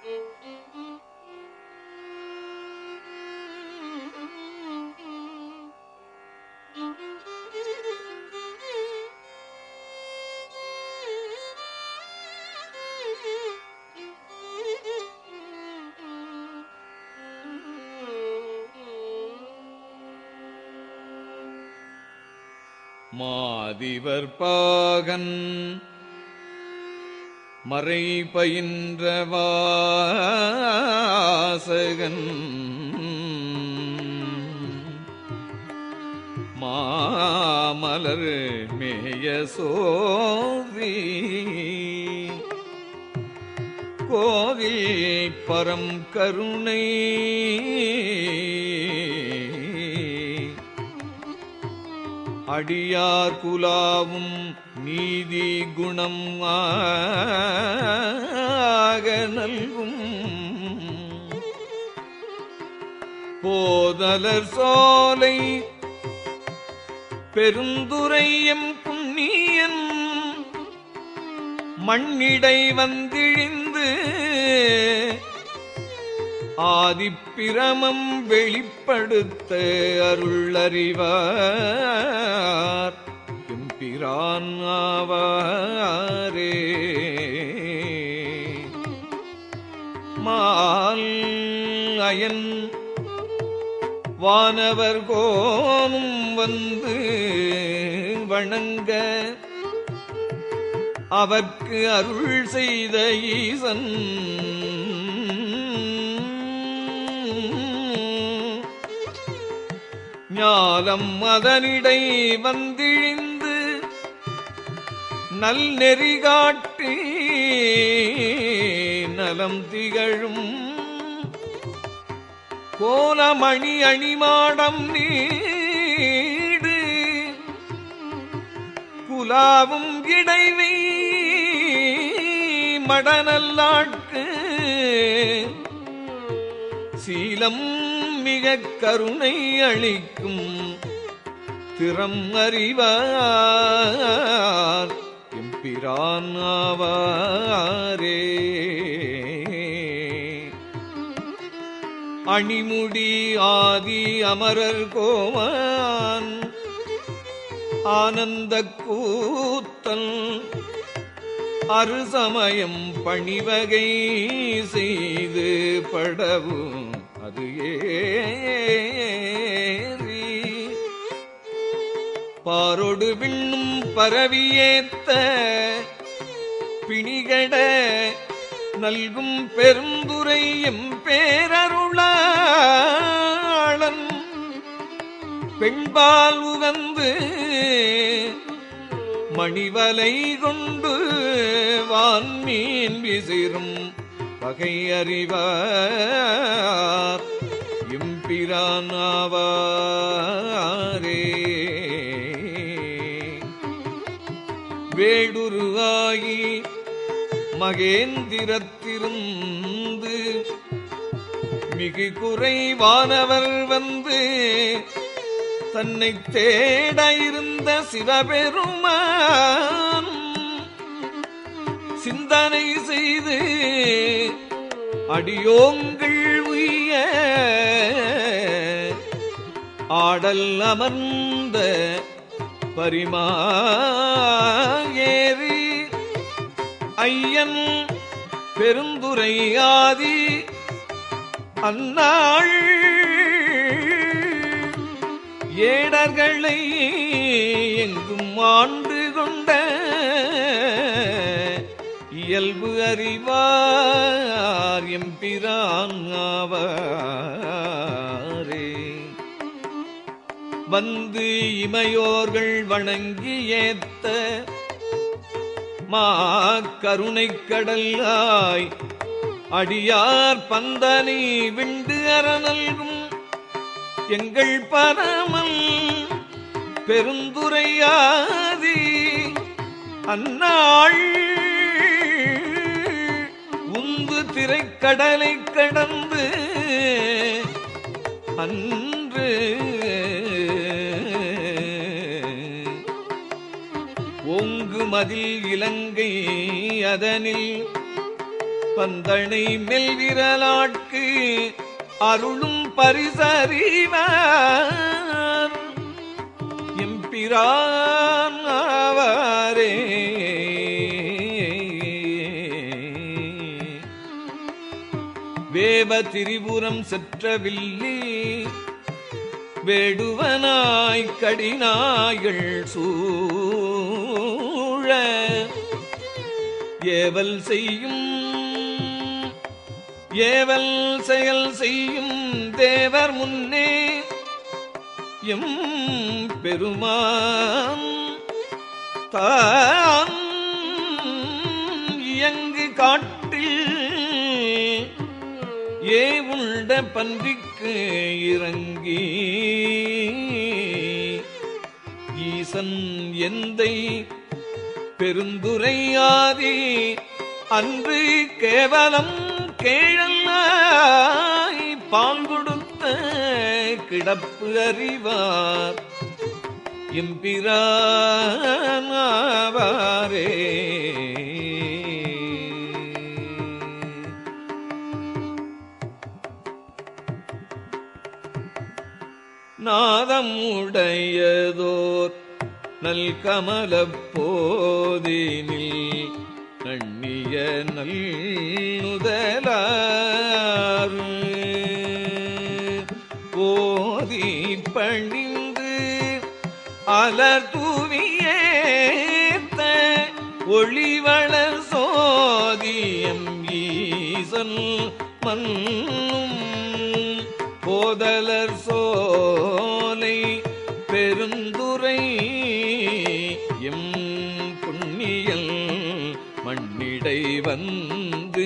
மாதிவர் பாகன் மறை பயின்ற வாசகன் மாமலர் மேய சோதி கோவில் பரம் கருணை அடியார் குலாவும் நீதி குணம் ஆக நல்கும் போதலர் சோலை பெருந்துரையம் புண்ணியன் மண்ணிடை வந்திழிந்து ஆதிப்பிரமம் வெளிப்படுத்த அருளறிவார் எம்பிரான் ஆவாரே மால் அயன் வானவர் கோனும் வந்து வணங்க அவர்க்கு அருள் செய்த ஈசன் ஞாலம் அதனிடை வந்திழிந்து நல் நெறி காட்டி நலம் திகழும் கோலமணி அணிமாடம் நீடு குலாவும் இடைவை மடநல்லாட்கு சீலம் மிக கருணை அளிக்கும் திறம் அறிவார் எம்பிரான் ஆவாரே அணிமுடி ஆதி அமரர் கோமான் ஆனந்த கூத்தல் அருசமயம் பணிவகை செய்து படவும் அது ஏறி பாரொடு விண்ணும் பரவியேத்த பிணிகட நல்கும் பெருந்துரை எம் பேரருளாளன் பெண்பால் உகந்து மணிவலை கொண்டு வான்மீன் விசிறும் பகை அறிவார் எம்பிரானாவாரே வேடுருவாகி மகேந்திரத்திருந்து மிகு குறைவானவர் வந்து தன்னை தேட இருந்த சிவபெருமான் சிந்தனை செய்து அடியோங்கள் உய்ய ஆடல் அமர்ந்த பரிமாயேறி ஐயன் பெருந்துரையாதி அந்நாள் ஏடர்களை எங்கும் ஆண்டு கொண்ட இயல்பு அறிவார் எம்பிரான் ஆவாரே வந்து இமையோர்கள் வணங்கி ஏத்த மா கருணைக் கடலாய் அடியார் பந்தனை விண்டு அறநல்கும் எங்கள் பரமல் பெருந்துரையாதி அந்நாள் உந்து திரைக்கடலை கடந்து அன்று ஓங்கு மதில் இலங்கை அதனில் பந்தனை மெல்விரலாட்கு அருளும் பரிசறிவார் எம்பிரான் ஆவாரே வேவ திரிபுரம் செற்றவில்லி வேடுவனாய் கடினாய்கள் சூழ ஏவல் செய்யும் ஏவல் செயல் செய்யும் தேவர் முன்னே எம் பெருமான் தான் இயங்கு காட்டில் ஏ உண்ட பன்றிக்கு இறங்கி ஈசன் எந்தை பெருந்துரையாதி அன்று கேவலம் கேழல்லாய் பால் கொடுத்த கிடப்பு அறிவார் எம்பிரானாவாரே நாதமுடையதோர் நல் கமலப் போதினில் கண்ணிய நல்லுதலாறு போதி பணிந்து அலர் தூவியேத்த ஒளிவளர் சோதியம் ஈசன் மன்னும் போதலர் சோலை பெருந்துரை எம் புண்ணியல் மண்ணிடை வந்து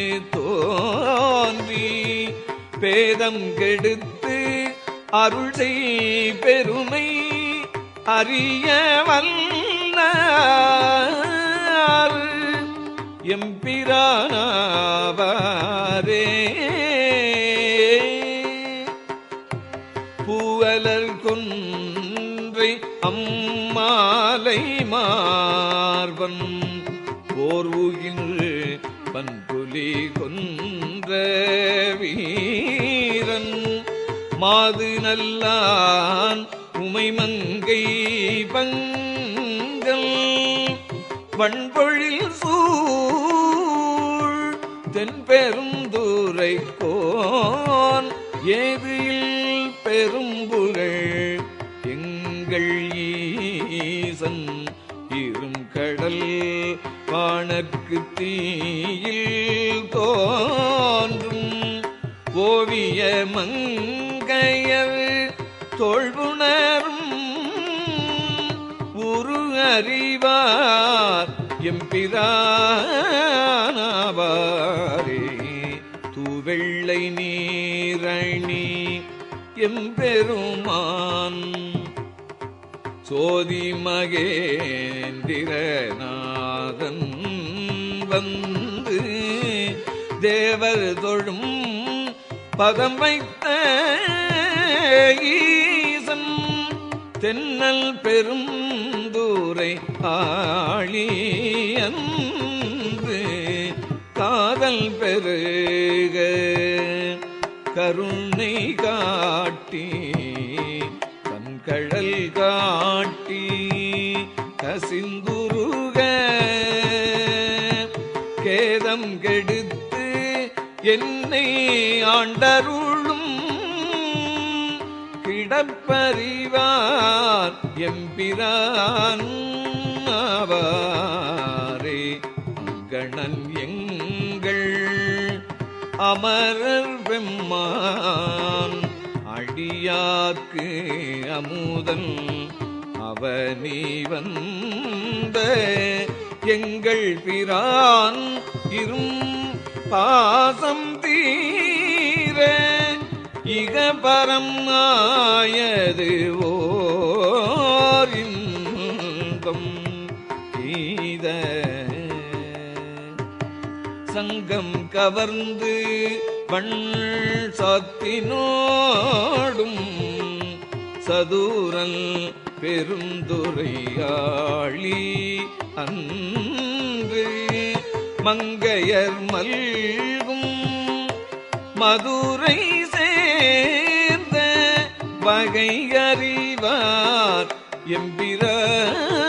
தோன்றி பேதம் கெடுத்து அருள் செய் பெருமை அறிய வல்லார் எம்பிரானாவாரே பூவலர் கொன்றை அம்மாலை மார்பன் போர்வுகின்ற பன்புலி கொன்ற வீரன் மாது நல்லான் உமைமங்கை பங்கல் வண்பொழில் சூழ் தென்பெருந்துரை கோன் ஏது இல் பெரும்புகழ் எங்கள் ஈசன் இரும் கடல் வானற்கு தீயில் தோன்றும் ஓவிய மங்கையர் தோழ்வுணரும் உரு அறிவார் எம்பிரானாவாரே தூவெள்ளை நீரணி எம்பெருமான் சோதி மகேந்திரநாதன் வந்து தேவர் தொழும் பதம் வைத்த ஈசன் தென்னல் பெரும் தூரை ஆழியன்று காதல் பெருக கருணை காட்டி கண்கழல் காட்டி கசிந்துருக கேதம் கெடுத்து என்னை ஆண்டருளும் கிடப்பறிவார் எம்பிரான் ஆவாரே கணன் எங்கள் அமரர் வெம்மான் அடியார்க்கு அமுதன் அவனி வந்த எங்கள் பிரான் இரும் பாசம் தீர இக பரம் ஆயது ஓர் இன்பம் எய்த சங்கம் கவர்ந்து வண் சாத்தினோடும் சதுரல் பெருந்துரையாளி அன்று மங்கையர் மல்கும் மதுரை சேர்ந்த வகை அறிவார் எம்பிரான்